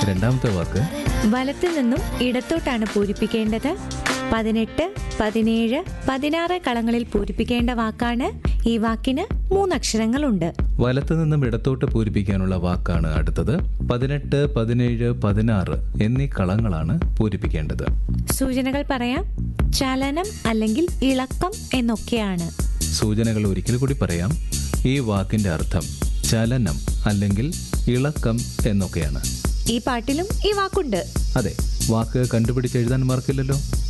രണ്ടാമത്തെ വാക്ക് വലത്തു നിന്നും ഇടത്തോട്ടാണ് പൂരിപ്പിക്കേണ്ടത് പതിനെട്ട് പതിനേഴ് പതിനാറ് കളങ്ങളിൽ പൂരിപ്പിക്കേണ്ട വാക്കാണ് ഈ വാക്കിന് മൂന്നക്ഷരങ്ങളുണ്ട് വലത്തു നിന്നും ഇടത്തോട്ട് പൂരിപ്പിക്കാനുള്ള വാക്കാണ് അടുത്തത് പതിനെട്ട് പതിനേഴ് പതിനാറ് എന്നീ കളങ്ങളാണ് പൂരിപ്പിക്കേണ്ടത് സൂചനകൾ പറയാം ചലനം അല്ലെങ്കിൽ ഇളക്കം എന്നൊക്കെയാണ് സൂചനകൾ ഒരിക്കൽ കൂടി പറയാം ഈ വാക്കിന്റെ അർത്ഥം ചലനം അല്ലെങ്കിൽ ഇളക്കം എന്നൊക്കെയാണ് ഈ പാട്ടിലും ഈ വാക്കുണ്ട് അതെ വാക്ക് കണ്ടുപിടിച്ച് എഴുതാൻ മറക്കില്ലല്ലോ